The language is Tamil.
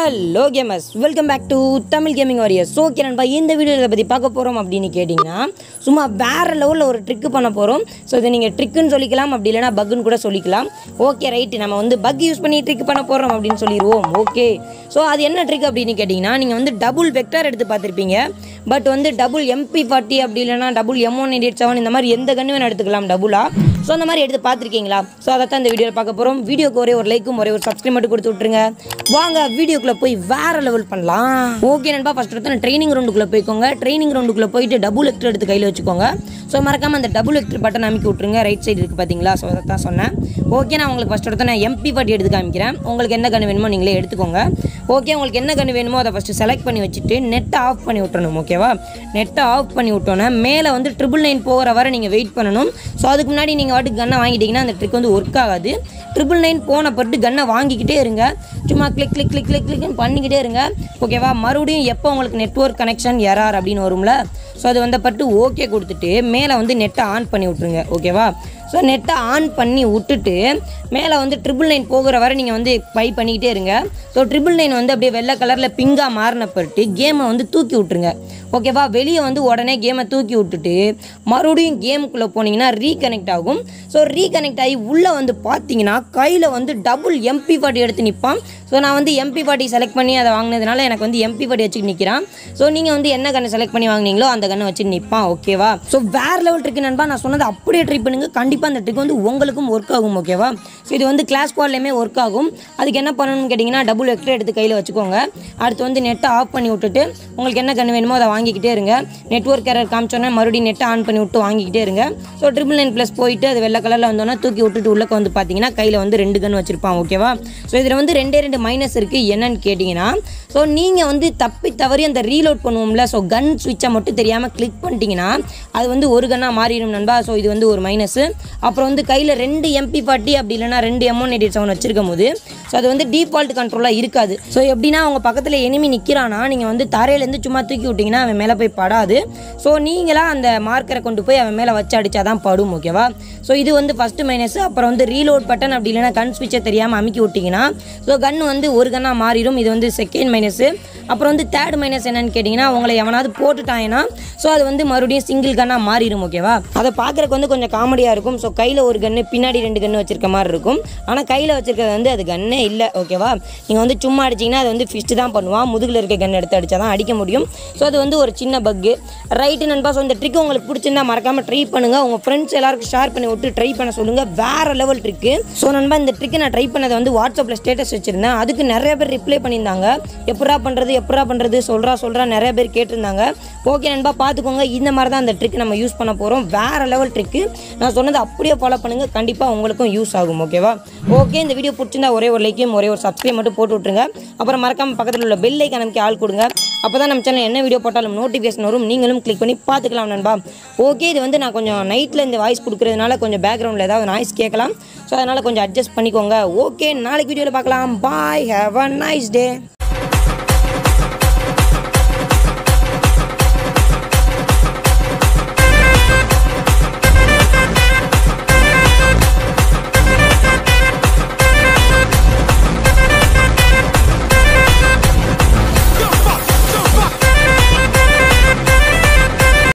hello gamers welcome back to Tamil gaming warriors okay நண்பா இந்த வீடியோ இதை பற்றி பார்க்க போகிறோம் அப்படின்னு கேட்டிங்கன்னா சும்மா வேறு லெவலில் ஒரு ட்ரிக்கு பண்ண போகிறோம் ஸோ இதை நீங்கள் ட்ரிக்குன்னு சொல்லிக்கலாம் அப்படி இல்லைனா பக்குன்னு கூட சொல்லிக்கலாம் ஓகே ரைட்டு நம்ம வந்து பக் யூஸ் பண்ணி ட்ரிக் பண்ண போகிறோம் அப்படின்னு சொல்லிடுவோம் ஓகே ஸோ அது என்ன ட்ரிக் அப்படின்னு கேட்டிங்கன்னா நீங்கள் வந்து டபுள் வெக்டார் எடுத்து பார்த்துருப்பீங்க பட் வந்து டபுள் எம்பி ஃபார்ட்டி அப்படி இல்லைனா double M one eight seven இந்த மாதிரி எந்த கன்று வேணும் எடுத்துக்கலாம் டபுளாக ஸோ அந்த மாதிரி எடுத்து பார்த்துருக்கீங்களா ஸோ அதை தான் இந்த வீடியோவில் பார்க்க போகிறோம் வீடியோக்கு ஒரே ஒரு லைக்கும் ஒரே ஒரு சப்ஸ்கிரைப் மட்டும் கொடுத்து விட்ருங்க வாங்க வீடியோக்குள்ளே போய் வேற லெவல் பண்ணலாம் ஓகே நண்பா ஃபஸ்ட் எடுத்து ட்ரைனிங் ரவுண்டுக்குள்ளே போய்க்கோங்க ட்ரைனிங் ரவுண்டுக்குள்ளே போயிட்டு டபுள் எக்டர் எடுத்து கையில் வச்சுக்கோங்க ஸோ மறக்காம அந்த டபுள் எக்டர் பட்டன் அமைக்கி விட்ருங்க ரைட் சைடு இருக்குது பார்த்தீங்களா ஸோ அதை தான் சொன்னேன் ஓகே நான் உங்களுக்கு ஃபஸ்ட் எடுத்து நான் எம்பி பாட்டி எடுத்து காமிக்கிறேன் உங்களுக்கு என்ன கன்று வேணுமோ நீங்களே எடுத்துக்கோங்க ஓகே உங்களுக்கு என்ன கன்று வேணுமோ அதை ஃபஸ்ட்டு செலக்ட் பண்ணி வச்சுட்டு நெட்டை ஆஃப் பண்ணி விட்டுறணும் ஓகேவா நெட்டை ஆஃப் பண்ணி விட்டோன்னே மேலே வந்து ட்ரிபிள் நைன் போகிற வரை நீங்கள் வெயிட் பண்ணணும் ஸோ அதுக்கு முன்னாடி நீங்கள் வாட்டுக்கு கன்னை வாங்கிட்டீங்கன்னா அந்த ட்ரிக் வந்து ஒர்க் ஆகாது ட்ரிபிள் நைன் போன பட்டு கன்னை வாங்கிக்கிட்டே இருங்க சும்மா கிளிக் கிளிக் கிளிக் கிளிக் கிளிக்னு பண்ணிக்கிட்டே இருங்க ஓகேவா மறுபடியும் எப்போ உங்களுக்கு நெட்வொர்க் கனெக்ஷன் எரார் அப்படின்னு வரும்ல ஸோ அது வந்த பட்டு ஓகே கொடுத்துட்டு மேலே வந்து நெட்டை ஆன் பண்ணி விட்ருங்க ஓகேவா ஸோ நெட்டை ஆன் பண்ணி விட்டுட்டு மேலே வந்து ட்ரிபிள் நைன் போகிற வரை நீங்கள் வந்து பை பண்ணிக்கிட்டே இருங்க ஸோ ட்ரிபிள் நைன் வந்து அப்படியே வெள்ளை கலரில் பிங்காக மாறின பட்டு கேமை வந்து தூக்கி விட்ருங்க ஓகேவா வெளியே வந்து உடனே கேமை தூக்கி விட்டுட்டு மறுபடியும் கேமுக்குள்ளே போனீங்கன்னா ரீகனெக்ட் ஆகும் ஸோ ரீகனெக்ட் ஆகி உள்ளே வந்து பார்த்தீங்கன்னா கையில் வந்து டபுள் எம்பி ஃபார்ட்டி எடுத்து நிற்பான் ஸோ நான் வந்து எம்பி ஃபார்ட்டி செலக்ட் பண்ணி அதை வாங்கினதுனால எனக்கு வந்து எம்பி ஃபார்ட்டி வச்சுட்டு நிற்கிறான் ஸோ நீங்கள் வந்து என்ன கண்ணை செலக்ட் பண்ணி வாங்குனீங்களோ அந்த கண்ணை வச்சு நிற்பான் ஓகேவா ஸோ வேறு லெவல் ட்ரிக் நண்பா நான் சொன்னது அப்படியே ட்ரை பண்ணுங்க கண்டிப்பாக அந்த ட்ரிக் வந்து உங்களுக்கும் ஒர்க் ஆகும் ஓகேவா ஸோ இது வந்து கிளாஸ் ஸ்குவாட்லேயுமே ஒர்க் ஆகும் அதுக்கு என்ன பண்ணணும்னு கேட்டிங்கன்னா டபுள் எக்ஸ்ட்ரா எடுத்து கையில் வச்சுக்கோங்க அடுத்து வந்து நெட்டை ஆஃப் பண்ணி விட்டுட்டு உங்களுக்கு என்ன கன்று வேணுமோ அதை வாங்கிக்கிட்டே இருங்க நெட்ஒர்க் எரர் காமிச்சோன்னே மறுபடியும் நெட்டை ஆன் பண்ணி விட்டு வாங்கிக்கிட்டே இருங்க ஸோ ட்ரிபிள் நைன் ப்ளஸ் போயிட்டு அது வெள்ளை கலரில் வந்தோன்னா தூக்கி விட்டுட்டு உள்ளக்க வந்து பார்த்தீங்கன்னா கையில் வந்து ரெண்டு கன் வச்சிருப்பான் ஓகேவா ஸோ இதில் வந்து ரெண்டே ரெண்டு மைனஸ் இருக்குது என்னன்னு கேட்டிங்கன்னா ஸோ நீங்கள் வந்து தப்பி தவறி அந்த ரீலோட் பண்ணுவோம்ல ஸோ கன் ஸ்விட்சை மட்டும் தெரியாமல் கிளிக் பண்ணிட்டீங்கன்னா அது வந்து ஒரு கன்னாக மாறிடும் நண்பா ஸோ இது வந்து ஒரு மைனஸு அப்புறம் வந்து கையில் ரெண்டு எம்பி ஃபார்ட்டி அப்படி இல்லைனா ரெண்டு எம் ஒன் எயிட்டி செவன் வச்சிருக்கும் போது ஸோ அது வந்து டிஃபால்ட் கண்ட்ரோலாக இருக்காது ஸோ எப்படின்னா அவங்க பக்கத்தில் எனிமி நிற்கிறானா நீங்கள் வந்து தரையிலேருந்து சும்மா தூக்கி விட்டிங்கன்னா அவன் மேலே போய் படாது ஸோ நீங்களாக அந்த மார்க்கரை கொண்டு போய் அவன் மேலே வச்சு அடித்தா தான் படும் ஓகேவா ஸோ இது வந்து ஃபஸ்ட்டு மைனஸ் அப்புறம் வந்து ரீலோட் பட்டன் அப்படி இல்லைனா கன் ஸ்விட்சை தெரியாமல் அமுக்கி விட்டிங்கன்னா ஸோ கன் வந்து ஒரு கன்னாக மாறிடும் இது வந்து செகண்ட் மைனஸு அப்புறம் வந்து தேர்ட் மைனஸ் என்னன்னு கேட்டிங்கன்னா உங்களை எவனாவது போட்டுட்டாங்கன்னா ஸோ அது வந்து மறுபடியும் சிங்கிள் கன்னாக மாறிடும் ஓகேவா அதை பார்க்குறக்கு வந்து கொஞ்சம் காமெடியாக இருக்கும் ஸோ கையில் ஒரு கன்று பின்னாடி ரெண்டு கன்று வச்சிருக்க மாதிரி இருக்கும் ஆனால் கையில் வச்சிருக்கிறது வந்து அது கன்னே இல்லை ஓகேவா நீங்கள் வந்து சும்மா அடிச்சிங்கன்னா அது வந்து ஃபிஸ்ட்டு தான் பண்ணுவான் முதுகில் இருக்க கன் எடுத்து அடித்தா தான் அடிக்க முடியும் ஸோ அது வந்து ஒரு சின்ன பக்கு ரைட்டு நண்பா ஸோ இந்த ட்ரிக் உங்களுக்கு பிடிச்சிருந்தா மறக்காமல் ட்ரை பண்ணுங்கள் உங்கள் ஃப்ரெண்ட்ஸ் எல்லாருக்கும் ஷேர் பண்ணி விட்டு ட்ரை பண்ண சொல்லுங்கள் வேறு லெவல் ட்ரிக்கு ஸோ நண்பா இந்த ட்ரிக்கு நான் ட்ரை பண்ணதை வந்து வாட்ஸ்அப்பில் ஸ்டேட்டஸ் வச்சுருந்தேன் அதுக்கு நிறைய பேர் ரிப்ளை பண்ணியிருந்தாங்க எப்படா பண்ணுறது எப்படா பண்ணுறது சொல்கிறா சொல்கிறா நிறைய பேர் கேட்டிருந்தாங்க ஓகே நண்பா பார்த்துக்கோங்க இந்த மாதிரி தான் அந்த ட்ரிக் நம்ம யூஸ் பண்ண போகிறோம் வேறு லெவல் ட்ரிக்கு நான் சொன்னதை அப்படியே ஃபாலோ பண்ணுங்கள் கண்டிப்பாக உங்களுக்கும் யூஸ் ஆகும் ஓகேவா ஓகே இந்த வீடியோ பிடிச்சிருந்தா ஒரே ஒரு லைக்கையும் ஒரே ஒரு சப்ஸ்கிரைப் மட்டும் போட்டு விட்ருங்க அப்புறம் மறக்காம பக்கத்தில் உள்ள பெல் ஐக்கான் நமக்கு ஆள் கொடுங்க அப்போ தான் நம்ம சேனல் என்ன வீடியோ போட்டாலும் நோட்டிஃபிகேஷன் வரும் நீங்களும் கிளிக் பண்ணி பார்த்துக்கலாம் நண்பா ஓகே இது வந்து நான் கொஞ்சம் நைட்டில் இந்த வாய்ஸ் கொடுக்குறதுனால கொஞ்சம் பேக்ரவுண்டில் ஏதாவது நாய்ஸ் கேட்கலாம் ஸோ அதனால் கொஞ்சம் அட்ஜஸ்ட் பண்ணிக்கோங்க ஓகே நாளைக்கு வீடியோவில் பார்க்கலாம் பாய் ஹேவ் அ நைஸ் டே